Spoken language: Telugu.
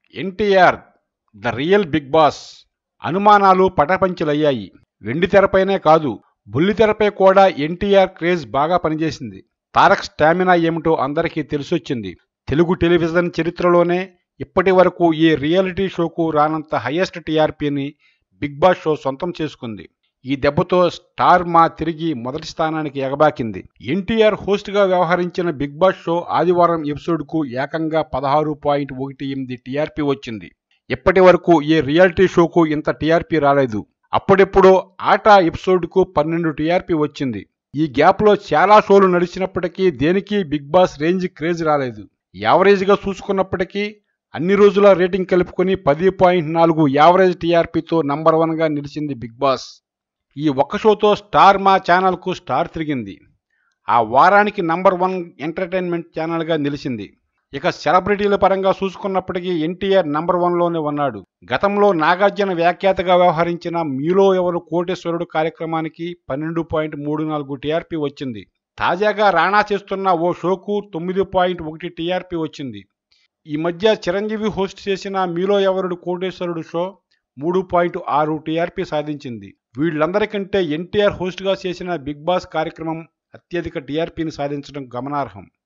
NTR the real Bigg Boss అనుమానాలు పటపంచలయ్యాయి వెండి తెరపైనే కాదు బుల్లి తెరపై కూడా ఎన్టీఆర్ క్రేజ్ బాగా పనిచేసింది తారక్ స్టామినా ఏమిటో అందరికీ తెలిసొచ్చింది తెలుగు టెలివిజన్ చరిత్రలోనే ఇప్పటి వరకు ఈ రియాలిటీ షోకు రానంత హైయెస్ట్ టీఆర్పీని బిగ్ బాస్ షో సొంతం చేసుకుంది ఈ దెబ్బతో స్టార్ మా తిరిగి మొదటి స్థానానికి ఎగబాకింది ఎన్టీఆర్ హోస్ట్గా వ్యవహరించిన బిగ్ బాస్ షో ఆదివారం ఎపిసోడ్కు ఏకంగా పదహారు పాయింట్ ఒకటి ఎనిమిది టీఆర్పీ వచ్చింది ఇప్పటి వరకు ఈ రియాలిటీ షోకు ఇంత టీఆర్పీ రాలేదు అప్పుడెప్పుడో ఆట ఎపిసోడ్కు పన్నెండు టీఆర్పీ వచ్చింది ఈ గ్యాప్లో చాలా షోలు నడిచినప్పటికీ దేనికి బిగ్ బాస్ రేంజ్ క్రేజ్ రాలేదు యావరేజ్గా చూసుకున్నప్పటికీ అన్ని రోజుల రేటింగ్ కలుపుకొని పది పాయింట్ నాలుగు యావరేజ్ టీఆర్పీతో నంబర్ వన్గా నిలిచింది బిగ్ బాస్ ఈ ఒక్క షోతో స్టార్ మా ఛానల్కు స్టార్ తిరిగింది ఆ వారానికి నంబర్ వన్ ఎంటర్టైన్మెంట్ ఛానల్గా నిలిచింది ఇక సెలబ్రిటీల పరంగా చూసుకున్నప్పటికీ ఎన్టీఆర్ నంబర్ వన్లోనే ఉన్నాడు గతంలో నాగార్జున వ్యాఖ్యాతగా వ్యవహరించిన మీలో ఎవరు కోటేశ్వరుడు కార్యక్రమానికి పన్నెండు పాయింట్ మూడు నాలుగు టీఆర్పీ వచ్చింది తాజాగా రాణా చేస్తున్న ఓ షోకు తొమ్మిది పాయింట్ ఒకటి టీఆర్పీ వచ్చింది ఈ మధ్య చిరంజీవి హోస్ట్ చేసిన మీలో ఎవరుడు కోటేశ్వరుడు షో మూడు పాయింట్ ఆరు టీఆర్పీ సాధించింది వీళ్ళందరికంటే ఎన్టీఆర్ హోస్ట్గా చేసిన బిగ్ బాస్ కార్యక్రమం అత్యధిక టీఆర్పీని సాధించడం గమనార్హం